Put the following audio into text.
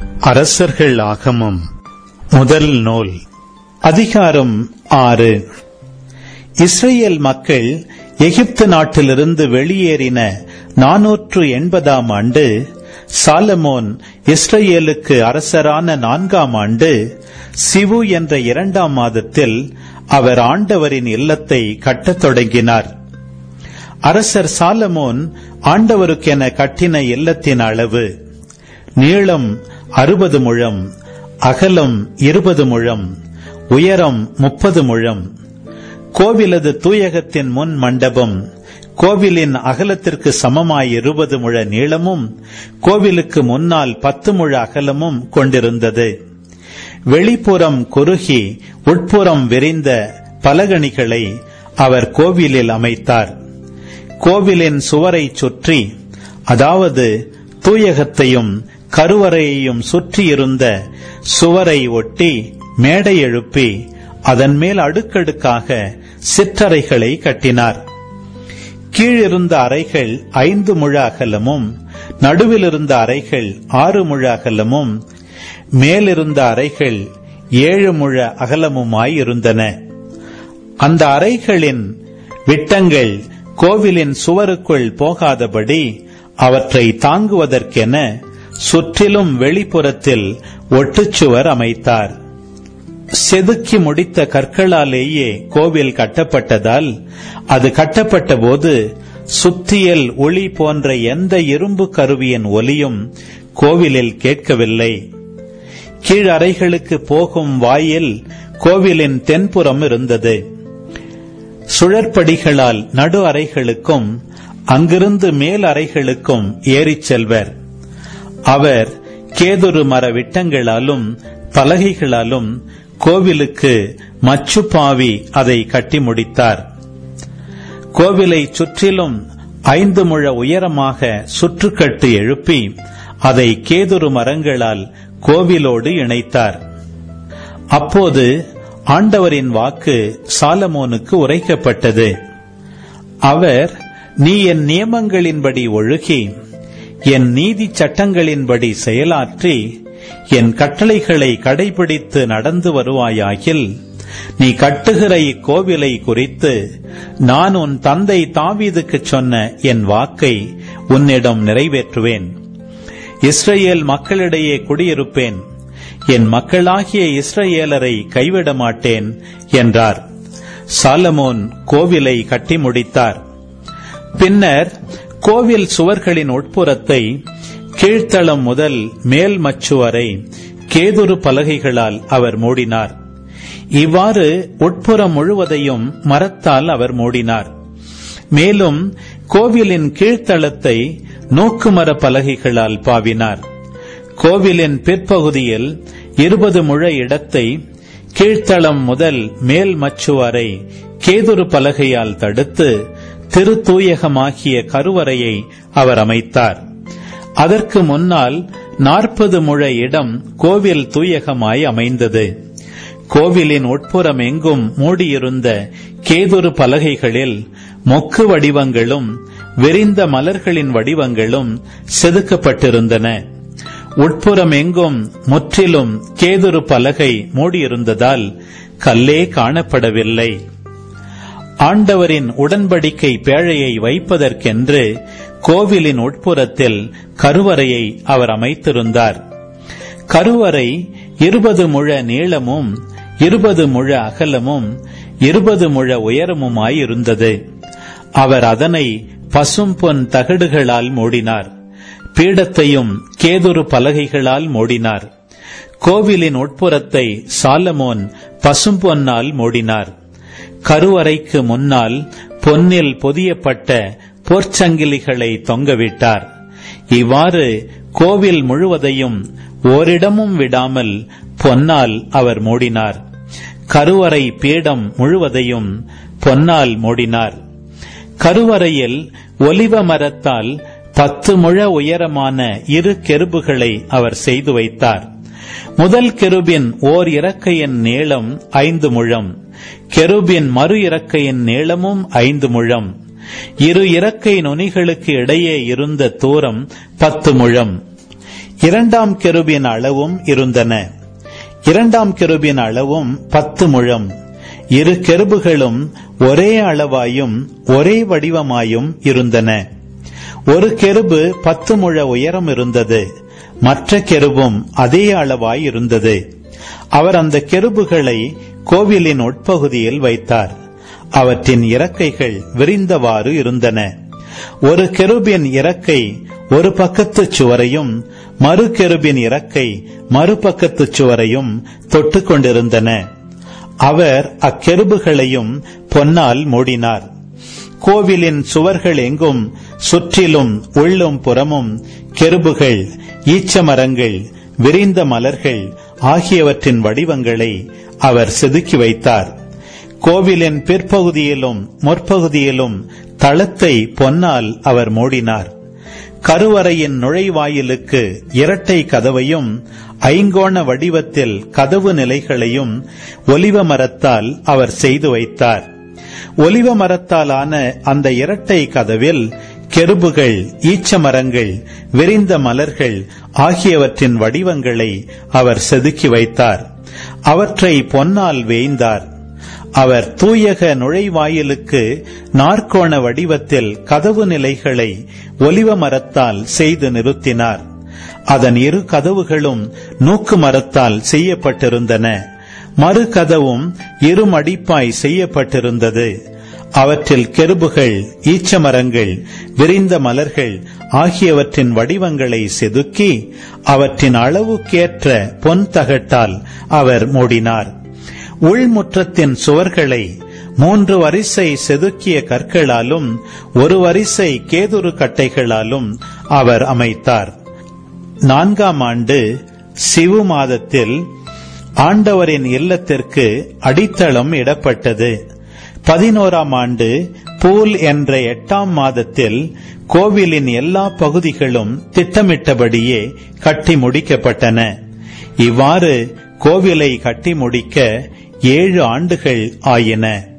அரசர்கள் ஆகமம் முதல் நூல் அதிகாரம் ஆறு இஸ்ரேல் மக்கள் எகிப்து நாட்டிலிருந்து வெளியேறின நாநூற்று எண்பதாம் ஆண்டு சாலமோன் இஸ்ரேலுக்கு அரசரான நான்காம் ஆண்டு சிவு என்ற இரண்டாம் மாதத்தில் அவர் ஆண்டவரின் இல்லத்தை கட்டத் தொடங்கினார் அரசர் சாலமோன் ஆண்டவருக்கென கட்டின இல்லத்தின் அளவு நீளம் அறுபது முழம் அகலம் இருபது முழம் உயரம் முப்பது முழம் கோவிலது தூயகத்தின் முன் மண்டபம் கோவிலின் அகலத்திற்கு சமமாய் இருபது முழ நீளமும் கோவிலுக்கு முன்னால் பத்து முழ அகலமும் கொண்டிருந்தது வெளிப்புறம் குறுகி உட்புறம் விரிந்த பலகணிகளை அவர் கோவிலில் அமைத்தார் கோவிலின் சுவரை சுற்றி அதாவது தூயகத்தையும் கருவறையையும் சுற்றியிருந்த சுவரை ஒட்டி மேடை எழுப்பி அதன் மேல் அடுக்கடுக்காக சிற்றறைகளை கட்டினார் கீழிருந்த அறைகள் ஐந்து முழ அகலமும் நடுவில் இருந்த அறைகள் ஆறு முழ அகலமும் மேலிருந்த அறைகள் ஏழு முழ அகலமுமாய் இருந்தன அந்த அறைகளின் விட்டங்கள் கோவிலின் சுவருக்குள் போகாதபடி அவற்றை தாங்குவதற்கென சுற்றிலும் வெளிப்புறத்தில் ஒட்டுச்சுவர் அமைத்தார் செதுக்கி முடித்த கற்களாலேயே கோவில் கட்டப்பட்டதால் அது கட்டப்பட்ட போது சுத்தியல் ஒளி போன்ற எந்த இரும்பு கருவியின் ஒலியும் கோவிலில் கேட்கவில்லை கீழறைகளுக்கு போகும் வாயில் கோவிலின் தென்புறம் இருந்தது சுழற்படிகளால் நடு அறைகளுக்கும் அங்கிருந்து மேல் அறைகளுக்கும் ஏறிச் செல்வர் அவர் கேதுரு மர விட்டங்களாலும் பலகைகளாலும் கோவிலுக்கு மச்சுப்பாவி அதை கட்டி முடித்தார் கோவிலை சுற்றிலும் ஐந்து முழ உயரமாக சுற்றுக்கட்டு எழுப்பி அதை கேதுரு மரங்களால் கோவிலோடு இணைத்தார் அப்போது ஆண்டவரின் வாக்கு சாலமோனுக்கு உரைக்கப்பட்டது அவர் நீ என் நியமங்களின்படி ஒழுகி என் நீதி சட்டங்களின்படி செயலாற்றி என் கட்டளைகளை கடைபிடித்து நடந்து வருவாயாகில் நீ கட்டுகிற இக்கோவிலை குறித்து நான் உன் தந்தை தாவீதுக்கு சொன்ன என் வாக்கை உன்னிடம் நிறைவேற்றுவேன் இஸ்ரேல் மக்களிடையே குடியிருப்பேன் என் மக்களாகிய இஸ்ரேலரை கைவிட மாட்டேன் என்றார் சாலமோன் கோவிலை கட்டி முடித்தார் பின்னர் கோவில் சுவர்களின் உட்புறத்தை கீழ்த்தளம் முதல் மேல் மச்சு வரை கேதுரு பலகைகளால் அவர் மூடினார் இவ்வாறு உட்புறம் முழுவதையும் மரத்தால் அவர் மூடினார் மேலும் கோவிலின் கீழ்த்தளத்தை நோக்குமர பலகைகளால் பாவினார் கோவிலின் பிற்பகுதியில் இருபது முழ இடத்தை கீழ்த்தளம் முதல் மேல் மச்சு வரை கேதுரு பலகையால் தடுத்து திருத்தூயகமாகிய கருவறையை அவர் அமைத்தார் அதற்கு முன்னால் நாற்பது முழ இடம் கோவில் தூயகமாய் அமைந்தது கோவிலின் உட்புறம் எங்கும் மூடியிருந்த கேதுரு பலகைகளில் மொக்கு வடிவங்களும் விரிந்த மலர்களின் வடிவங்களும் செதுக்கப்பட்டிருந்தன உட்புறம் எங்கும் முற்றிலும் கேதுரு பலகை மூடியிருந்ததால் கல்லே காணப்படவில்லை ஆண்டவரின் உடன்படிக்கை பேழையை வைப்பதற்கென்று கோவிலின் உட்புறத்தில் கருவறையை அவர் அமைத்திருந்தார் கருவறை இருபது முழ நீளமும் இருபது முழ அகலமும் இருபது முழ உயரமுமாயிருந்தது அவர் அதனை பசும் பொன் தகடுகளால் மூடினார் பீடத்தையும் கேதுரு பலகைகளால் மூடினார் கோவிலின் உட்புறத்தை சாலமோன் பசும்பொன்னால் மூடினார் கருவறைக்கு முன்னால் பொன்னில் பொதியப்பட்ட பொற்சங்கிலிகளை தொங்கவிட்டார் இவ்வாறு கோவில் முழுவதையும் ஓரிடமும் விடாமல் பொன்னால் அவர் மூடினார் கருவறை பீடம் முழுவதையும் பொன்னால் மூடினார் கருவறையில் ஒலிவ மரத்தால் பத்து முழ உயரமான இரு கெருபுகளை அவர் செய்து வைத்தார் முதல் கெருபின் ஓர் இறக்கையின் நீளம் ஐந்து முழம் கெருபின் மறு இறக்கையின் நீளமும் ஐந்து முழம் இரு இறக்கை நுனிகளுக்கு இடையே இருந்த தூரம் பத்து முழம் இரண்டாம் கெருபின் அளவும் இருந்தன இரண்டாம் கெருபின் அளவும் பத்து முழம் இரு கெருபுகளும் ஒரே அளவாயும் ஒரே வடிவமாயும் இருந்தன ஒரு கெருபு பத்து முழ உயரம் இருந்தது மற்ற கெருபும் அதே அளவாய் இருந்தது அவர் அந்த கெருபுகளை கோவிலின் உட்பகுதியில் வைத்தார் அவற்றின் இறக்கைகள் விரிந்தவாறு இருந்தன ஒரு கெருபின் இறக்கை ஒரு பக்கத்து சுவரையும் மறு கெருபின் இறக்கை மறுபக்கத்து சுவரையும் தொட்டுக் கொண்டிருந்தன அவர் அக்கெருபுகளையும் பொன்னால் மூடினார் கோவிலின் சுவர்கள் எங்கும் சுற்றிலும் உள்ளும் புறமும் கெருபுகள் ஈச்சமரங்கள் விரிந்த மலர்கள் ஆகியவற்றின் வடிவங்களை அவர் செதுக்கி வைத்தார் கோவிலின் பிற்பகுதியிலும் முற்பகுதியிலும் தளத்தை பொன்னால் அவர் மூடினார் கருவறையின் நுழைவாயிலுக்கு இரட்டை கதவையும் ஐங்கோண வடிவத்தில் கதவு நிலைகளையும் ஒலிவ மரத்தால் அவர் செய்து வைத்தார் ஒலிவ மரத்தாலான அந்த இரட்டை கதவில் கெருபுகள் ஈச்சமரங்கள் விரிந்த மலர்கள் ஆகியவற்றின் வடிவங்களை அவர் செதுக்கி வைத்தார் அவற்றை பொன்னால் வேய்ந்தார் அவர் தூயக நுழைவாயிலுக்கு நாற்கோண வடிவத்தில் கதவு நிலைகளை ஒலிவ மரத்தால் செய்து நிறுத்தினார் அதன் இரு கதவுகளும் நூக்கு மரத்தால் செய்யப்பட்டிருந்தன மறு கதவும் இருமடிப்பாய் செய்யப்பட்டிருந்தது அவற்றில் கெருபுகள் ஈச்சமரங்கள் விரிந்த மலர்கள் ஆகியவற்றின் வடிவங்களை செதுக்கி அவற்றின் அளவுக்கேற்ற பொன் தகட்டால் அவர் மூடினார் உள்முற்றத்தின் சுவர்களை மூன்று வரிசை செதுக்கிய கற்களாலும் ஒரு வரிசை கேதுரு கட்டைகளாலும் அவர் அமைத்தார் நான்காம் ஆண்டு சிவு மாதத்தில் ஆண்டவரின் இல்லத்திற்கு அடித்தளம் இடப்பட்டது பதினோராம் ஆண்டு பூல் என்ற எட்டாம் மாதத்தில் கோவிலின் எல்லா பகுதிகளும் திட்டமிட்டபடியே கட்டி முடிக்கப்பட்டன இவ்வாறு கோவிலை கட்டி முடிக்க ஏழு ஆண்டுகள் ஆயின